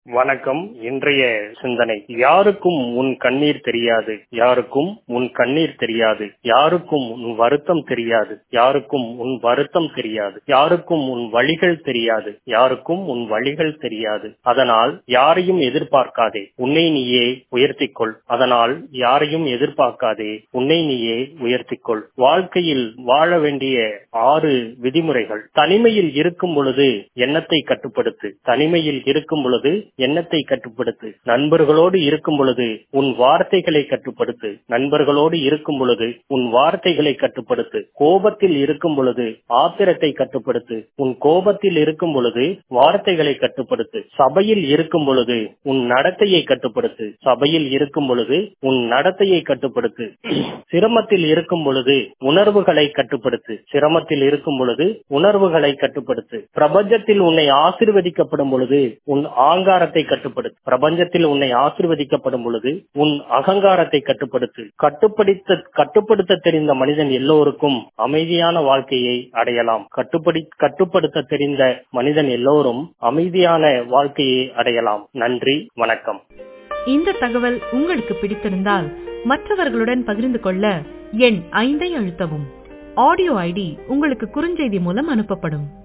வணக்கம் இன்றைய சிந்தனை யாருக்கும் உன் கண்ணீர் தெரியாது யாருக்கும் உன் கண்ணீர் தெரியாது யாருக்கும் உன் வருத்தம் தெரியாது யாருக்கும் உன் வருத்தம் தெரியாது யாருக்கும் உன் வழிகள் தெரியாது யாருக்கும் உன் வழிகள் தெரியாது அதனால் யாரையும் எதிர்பார்க்காதே உன்னை நீயே உயர்த்திக்கொள் அதனால் யாரையும் எதிர்பார்க்காதே உன்னை நீயே உயர்த்திக்கொள் வாழ்க்கையில் வாழ வேண்டிய ஆறு விதிமுறைகள் தனிமையில் இருக்கும் பொழுது எண்ணத்தை கட்டுப்படுத்து தனிமையில் இருக்கும் பொழுது எண்ணத்தை கட்டுப்படுத்து நண்பர்களோடு இருக்கும் பொழுது உன் வார்த்தைகளை கட்டுப்படுத்து நண்பர்களோடு இருக்கும் பொழுது உன் வார்த்தைகளை கட்டுப்படுத்து கோபத்தில் இருக்கும் பொழுது ஆத்திரத்தை கட்டுப்படுத்து உன் கோபத்தில் இருக்கும் பொழுது வார்த்தைகளை கட்டுப்படுத்து சபையில் இருக்கும் பொழுது உன் நடத்தையை கட்டுப்படுத்து சபையில் இருக்கும் பொழுது உன் நடத்தையை கட்டுப்படுத்து சிரமத்தில் இருக்கும் பொழுது உணர்வுகளை கட்டுப்படுத்து சிரமத்தில் இருக்கும் பொழுது உணர்வுகளை கட்டுப்படுத்து பிரபஞ்சத்தில் உன்னை ஆசிர்வதிக்கப்படும் பொழுது உன் ஆங்காரத்தை கட்டுப்படுத்து பிரபஞ்சத்தில் உன்னை ஆசிர்வதிக்கப்படும் பொழுது உன் அகங்காரத்தை கட்டுப்படுத்து கட்டுப்படுத்த கட்டுப்படுத்த தெரிந்த மனிதன் எல்லோருக்கும் அமைதியான வாழ்க்கையை அடையலாம் கட்டுப்படி கட்டுப்படுத்த தெரிந்த மனிதன் எல்லோரும் அமைதியான வாழ்க்கையை அடையலாம் நன்றி வணக்கம் இந்த தகவல் உங்களுக்கு பிடித்திருந்தால் மற்றவர்களுடன் பகிர்ந்து கொள்ள எண் ஐந்தை அழுத்தவும் ஆடியோ ஐடி உங்களுக்கு குறுஞ்செய்தி மூலம் அனுப்பப்படும்